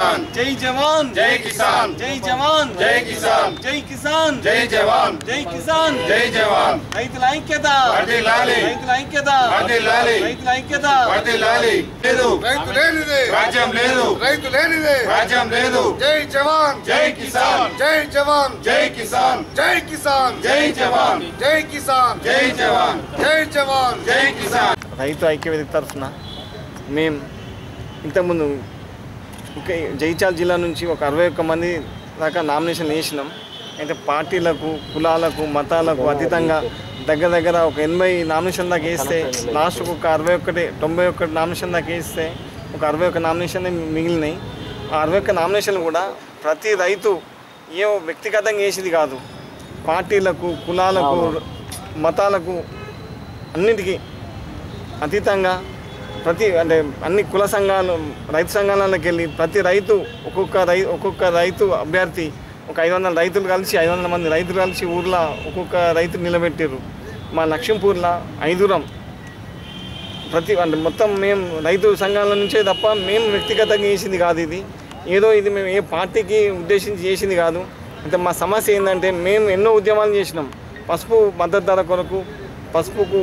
జై జవాన్ జై కిసాన్ జై జవాన్ జై కిసాన్ జై కిసాన్ జై జవాన్ జై కిసాన్ జై జవాన్ రైతుల ఐక్యత వర్ధిల్లాలి. రైతుల ఐక్యత వర్ధిల్లాలి. రైతుల ఐక్యత వర్ధిల్లాలి లేదు రైతు లేనిదే రాజ్యం లేదు రైతు లేనిదే రాజ్యం లేదు జై జవాన్ జై కిసాన్ జై జవాన్ జై కిసాన్ జై కిసాన్ జై జవాన్ జై కిసాన్ జై జవాన్ జై జవాన్ జై కిసాన్ రైతు ఐక్య వేదిక తరఫున మేము ఇంతకుముందు ఇంకా జైచాల్ జిల్లా నుంచి ఒక అరవై ఒక్క మంది దాకా నామినేషన్ వేసినాం అయితే పార్టీలకు కులాలకు మతాలకు అతీతంగా దగ్గర దగ్గర ఒక ఎనభై నామినేషన్ దాకా వేస్తే లాస్ట్కు ఒక అరవై ఒకటి తొంభై ఒకటి నామినేషన్ దాకా వేస్తే ఒక అరవై ఒక్క నామినేషన్ మిగిలినాయి ఆ అరవై ఒక్క నామినేషన్ కూడా ప్రతి రైతు ఏ వ్యక్తిగతంగా వేసేది కాదు పార్టీలకు కులాలకు మతాలకు అన్నిటికీ అతీతంగా ప్రతి అంటే అన్ని కుల సంఘాలు రైతు సంఘాలలోకి వెళ్ళి ప్రతి రైతు ఒక్కొక్క రై ఒక్కొక్క రైతు అభ్యర్థి ఒక ఐదు వందల రైతులు కలిసి ఐదు వందల మంది రైతులు కలిసి ఊర్లో ఒక్కొక్క రైతు నిలబెట్టారు మా లక్ష్మీపూర్లో ఐదురం ప్రతి అంటే మొత్తం మేము రైతు సంఘాల నుంచే తప్ప మేము వ్యక్తిగతంగా చేసింది కాదు ఇది ఏదో ఇది మేము ఏ పార్టీకి ఉద్దేశించి చేసింది కాదు అంటే మా సమస్య ఏంటంటే మేము ఎన్నో ఉద్యమాలు చేసినాం పసుపు మద్దతు ధర కొరకు పసుపుకు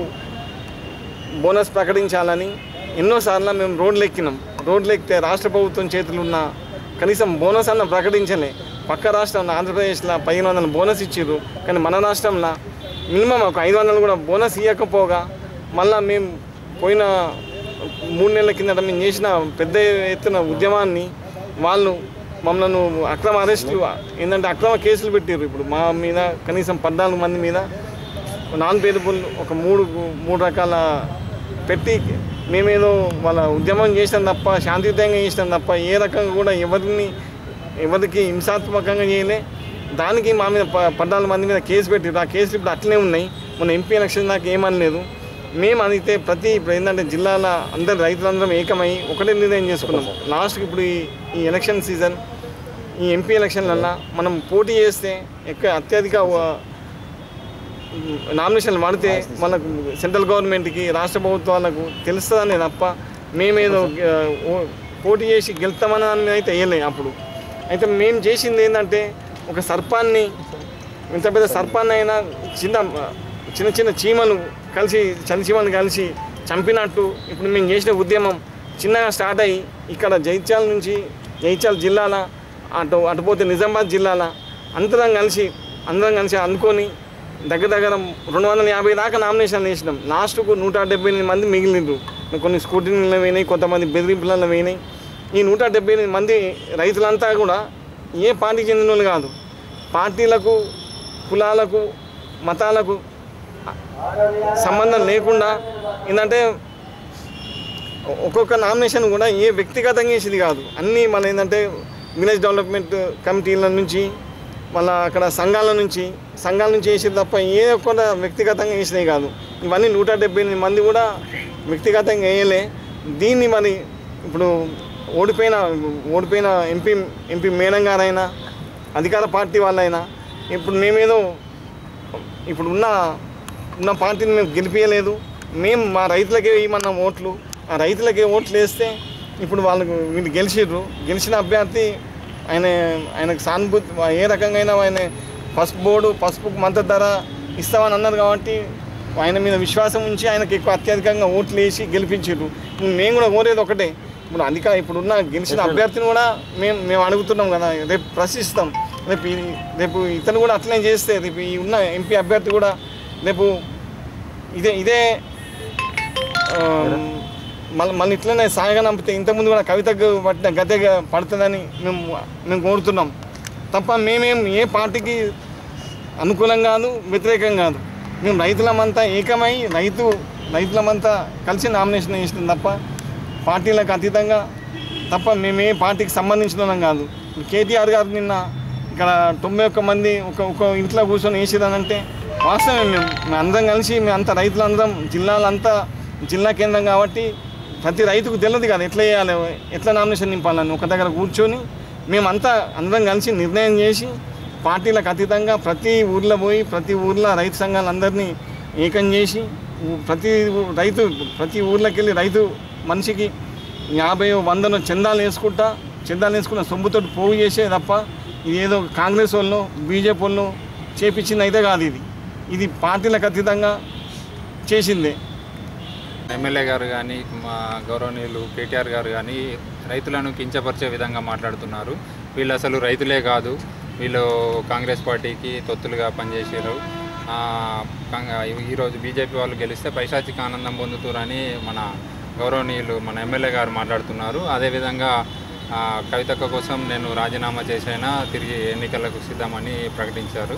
బోనస్ ప్రకటించాలని ఎన్నోసార్లు మేము రోడ్లు ఎక్కినాం రోడ్లు ఎక్కితే రాష్ట్ర ప్రభుత్వం చేతులు ఉన్న కనీసం బోనస్ అన్న ప్రకటించలే పక్క రాష్ట్రంలో ఆంధ్రప్రదేశ్లో పదిహేను వందల బోనస్ ఇచ్చారు కానీ మన రాష్ట్రంలో మినిమం ఒక ఐదు వందలు కూడా బోనస్ ఇవ్వకపోగా మళ్ళీ మేము పోయిన మూడు నెలల కిందట మేము చేసిన పెద్ద ఎత్తున ఉద్యమాన్ని వాళ్ళు మమ్మల్ని అక్రమ అరెస్టులు ఏంటంటే అక్రమ కేసులు పెట్టారు ఇప్పుడు మా మీద కనీసం పద్నాలుగు మంది మీద నాన్ పేదబుల్ ఒక మూడు మూడు రకాల పెట్టి మేమేదో వాళ్ళ ఉద్యమం చేసినాం తప్ప శాంతియుతంగా చేసినాం తప్ప ఏ రకంగా కూడా ఎవరిని ఎవరికి హింసాత్మకంగా చేయలే దానికి మా మీద ప- పద్నాలుగు మంది మీద కేసు పెట్టారు ఆ కేసులు ఇప్పుడు అట్లనే ఉన్నాయి మన ఎంపీ ఎలక్షన్ దాకా ఏమనలేదు మేము అడిగితే ప్రతి ఇప్పుడు ఏంటంటే జిల్లాల అందరు రైతులందరం ఏకమై ఒకటే నిర్ణయం చేసుకున్నాం లాస్ట్కి ఇప్పుడు ఈ ఈ ఎలక్షన్ సీజన్ ఈ ఎంపీ ఎలక్షన్లల్లో మనం పోటీ చేస్తే ఎక్కువ అత్యధిక ఆ, నామినేషన్లు పడితే మనకు సెంట్రల్ గవర్నమెంట్కి రాష్ట్ర ప్రభుత్వాలకు తెలుస్తుందని తప్ప మేమేదో ఆ, ఓ- పోటీ చేసి గెలుస్తామని అని అయితే వేయలే అప్పుడు అయితే మేము చేసింది ఏంటంటే ఒక సర్పాన్ని ఇంత పెద్ద సర్పాన్ని అయినా చిన్న చిన్న చిన్న చీమలు కలిసి చలి చీమలు కలిసి చంపినట్టు ఇప్పుడు మేము చేసిన ఉద్యమం చిన్నగా స్టార్ట్ అయ్యి ఇక్కడ జైత్యాల నుంచి జైత్యాల జిల్లాల అటు అటు పోతే నిజామాబాద్ జిల్లాల అందరం కలిసి అందరం కలిసి అనుకొని దగ్గర దగ్గర రెండు వందల యాభై దాకా నామినేషన్లు వేసినాం లాస్ట్కు నూట డెబ్బై ఎనిమిది మంది మిగిలిండ్రు కొన్ని స్కూటీలలో పోయినాయి కొంతమంది బెదిరింపులలో పోయినాయి ఈ నూట డెబ్బై ఎనిమిది మంది రైతులంతా కూడా ఏ పార్టీకి చెందిన వాళ్ళు కాదు పార్టీలకు కులాలకు మతాలకు సంబంధం లేకుండా ఏంటంటే ఒక్కొక్క నామినేషన్ కూడా ఏ వ్యక్తిగతంగా వేసేది కాదు అన్నీ మన ఏంటంటే విలేజ్ డెవలప్మెంట్ కమిటీల నుంచి మళ్ళీ అక్కడ సంఘాల నుంచి సంఘాల నుంచి వేసేది తప్ప ఏ ఒక్క వ్యక్తిగతంగా వేసినవి కాదు ఇవన్నీ నూట డెబ్బై ఎనిమిది మంది కూడా వ్యక్తిగతంగా వేయలే దీన్ని మరి ఇప్పుడు ఓడిపోయిన ఓడిపోయిన ఎంపీ ఎంపీ మేడం గారైనా అధికార పార్టీ వాళ్ళైనా ఇప్పుడు మేమేదో ఇప్పుడు ఉన్న ఉన్న పార్టీని మేము గెలిపించలేదు మేము మా రైతులకే వేయమన్నాం ఓట్లు ఆ రైతులకే ఓట్లు వేస్తే ఇప్పుడు వాళ్ళకు వీళ్ళు గెలిచిర్రు గెలిచిన అభ్యర్థి ఆయన ఆయనకు సానుభూతి ఏ రకంగా అయినా ఆయన పసుపు బోర్డు పసుపు మద్దతు ధర ఇస్తామని అన్నారు కాబట్టి ఆయన మీద విశ్వాసం ఉంచి ఆయనకి ఎక్కువ అత్యధికంగా ఓట్లు వేసి గెలిపించారు మేము కూడా కోరేది ఒకటే ఇప్పుడు అధిక ఇప్పుడున్న గెలిచిన అభ్యర్థిని కూడా మేము మేము అడుగుతున్నాం కదా రేపు ప్రశ్నిస్తాం రేపు ఈ- రేపు ఇతను కూడా అట్లనే చేస్తే రేపు ఈ ఉన్న ఎంపీ అభ్యర్థి కూడా రేపు ఇదే ఇదే మళ్ళీ మళ్ళీ ఇట్లనే సాగగా నంపితే ఇంతకుముందు కూడా కవితకు పట్టిన గద్దెగా పడుతుందని మేము మేము కోరుతున్నాం తప్ప మేమేం ఏ పార్టీకి అనుకూలం కాదు వ్యతిరేకం కాదు మేము రైతులమంతా ఏకమై రైతు రైతులమంతా కలిసి నామినేషన్ చేసినాం తప్ప పార్టీలకు అతీతంగా తప్ప మేము ఏ పార్టీకి సంబంధించిన వాళ్ళం కాదు ఇప్పుడు కేటీఆర్ గారు నిన్న ఇక్కడ తొంభై ఒక్క మంది ఒక ఒక ఇంట్లో కూర్చొని వేసేదానంటే వాస్తవమే మేము మేము అందరం కలిసి మేము అంతా రైతులందరం జిల్లాలంతా జిల్లా కేంద్రం కాబట్టి ప్రతి రైతుకు తెలియదు కదా ఎట్లా చేయాలి ఎట్లా నామినేషన్ నింపాలని ఒక దగ్గర కూర్చొని మేమంతా అందరం కలిసి నిర్ణయం చేసి పార్టీలకు అతీతంగా ప్రతి ఊర్లో పోయి ప్రతి ఊర్లో రైతు సంఘాలందరినీ ఏకం చేసి ఊ- ప్రతి ఊ- రైతు ప్రతి ఊర్లోకి వెళ్ళి రైతు మనిషికి యాభై వందను చందాలు వేసుకుంటా చిందాలు వేసుకున్న సొమ్ముతో పోగు చేసే తప్ప ఇది ఏదో కాంగ్రెస్ వాళ్ళు బీజేపీ వాళ్ళు చేపించింది అయితే కాదు ఇది ఇది పార్టీలకు అతీతంగా చేసిందే ఎమ్మెల్యే గారు కానీ మా గౌరవనీయులు కేటీఆర్ గారు కానీ రైతులను కించపరిచే విధంగా మాట్లాడుతున్నారు వీళ్ళు అసలు రైతులే కాదు వీళ్ళు కాంగ్రెస్ పార్టీకి తొత్తులుగా పనిచేసారు ఆ, కాంగ- ఈరోజు బీజేపీ వాళ్ళు గెలిస్తే పైశాచిక ఆనందం పొందుతారని మన గౌరవనీయులు మన ఎమ్మెల్యే గారు మాట్లాడుతున్నారు అదేవిధంగా ఆ, కవితక్క కోసం నేను రాజీనామా చేసైనా తిరిగి ఎన్నికలకు సిద్ధమని ప్రకటించారు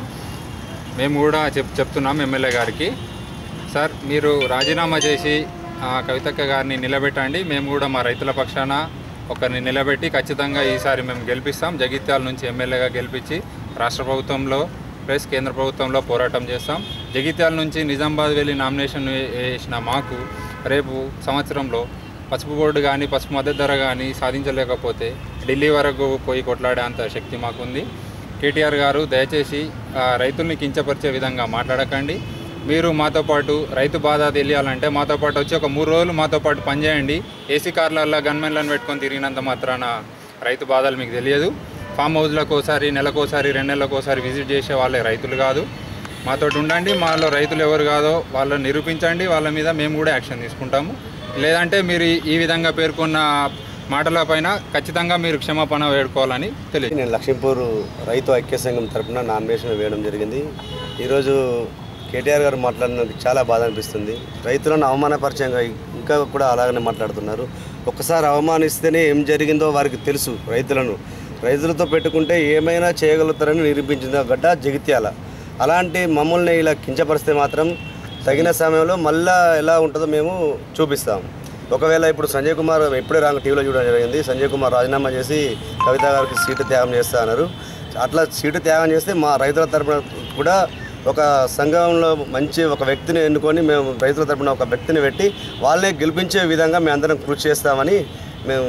మేము కూడా చెప్ చెప్తున్నాం ఎమ్మెల్యే గారికి సార్ మీరు రాజీనామా చేసి ఆ, కవితక్క గారిని నిలబెట్టండి మేము కూడా మా రైతుల పక్షాన ఒకరిని నిలబెట్టి ఖచ్చితంగా ఈసారి మేము గెలిపిస్తాం జగిత్యాల నుంచి ఎమ్మెల్యేగా గెలిపించి రాష్ట్ర ప్రభుత్వంలో ప్లస్ కేంద్ర ప్రభుత్వంలో పోరాటం చేస్తాం జగిత్యాల నుంచి నిజామాబాద్ వెళ్ళి నామినేషన్ వే- వేసిన మాకు రేపు సంవత్సరంలో పసుపు బోర్డు కానీ పసుపు మద్దతు ధర కానీ సాధించలేకపోతే ఢిల్లీ వరకు పోయి కొట్లాడే అంత శక్తి మాకుంది కేటీఆర్ గారు దయచేసి ఆ, రైతుల్ని కించపరిచే విధంగా మాట్లాడకండి మీరు మాతో పాటు రైతు బాధ తెలియాలంటే మాతో పాటు వచ్చి ఒక మూడు రోజులు మాతో పాటు పనిచేయండి ఏసీ కార్లలో గన్మెన్లను పెట్టుకొని తిరిగినంత మాత్రాన రైతు బాధలు మీకు తెలియదు ఫామ్ హౌస్లకు ఒకసారి నెలకోసారి రెండు నెలలకు ఒకసారి విజిట్ చేసే వాళ్ళే రైతులు కాదు మాతోటి ఉండండి మాలో రైతులు ఎవరు కాదో వాళ్ళని నిరూపించండి వాళ్ళ మీద మేము కూడా యాక్షన్ తీసుకుంటాము లేదంటే మీరు ఈ- ఈ విధంగా పేర్కొన్న మాటలపైన ఖచ్చితంగా మీరు క్షమాపణ వేడుకోవాలని తెలియదు నేను లక్ష్మీపూర్ రైతు ఐక్య సంఘం తరపున నామినేషన్ వేయడం జరిగింది ఈరోజు కేటీఆర్ గారు మాట్లాడినందుకు చాలా బాధ అనిపిస్తుంది రైతులను అవమానపరిచయంగా ఇంకా కూడా అలాగనే మాట్లాడుతున్నారు ఒక్కసారి అవమానిస్తేనే ఏం జరిగిందో వారికి తెలుసు రైతులను రైతులతో పెట్టుకుంటే ఏమైనా చేయగలుగుతారని నిరూపించింది ఆ గడ్డ జగిత్యాల అలాంటి మమ్మల్ని ఇలా కించపరిస్తే మాత్రం తగిన సమయంలో మళ్ళా ఎలా ఉంటుందో మేము చూపిస్తాం ఒకవేళ ఇప్పుడు సంజయ్ కుమార్ ఎప్పుడే రాంగ్ టీవీలో చూడడం జరిగింది సంజయ్ కుమార్ రాజీనామా చేసి కవిత గారికి సీటు త్యాగం చేస్తా అన్నారు అట్లా సీటు త్యాగం చేస్తే మా రైతుల తరపున కూడా ఒక సంఘంలో మంచి ఒక వ్యక్తిని ఎన్నుకొని మేము రైతుల తరపున ఒక వ్యక్తిని పెట్టి వాళ్ళే గెలిపించే విధంగా మేము అందరం కృషి చేస్తామని మేము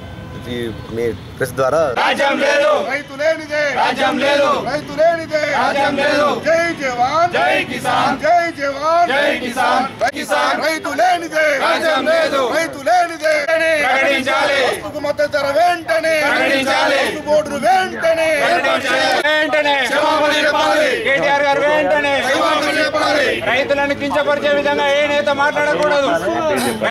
ఈ మీ ప్రెస్ ద్వారా రాజ్యం లేదు రైతు లేనిదే రాజ్యం లేదు రైతు లేనిదే రాజ్యం లేదు జై జవాన్ జై కిసాన్ జై జవాన్ జై కిసాన్ కిసాన్ రైతు లేనిదే రాజ్యం లేదు రైతు లేనిదే ప్రకటించాలి పసుపుకు మద్దతు ధర వెంటనే ప్రకటించాలి. పసుపు బోర్డును వెంటనే వెంటనే క్షమాపణ చెప్పాలి కేటీఆర్ గారు వెంటనే క్షమాపణ చెప్పాలి రైతులను కించపరిచే విధంగా ఏ నేత మాట్లాడకూడదు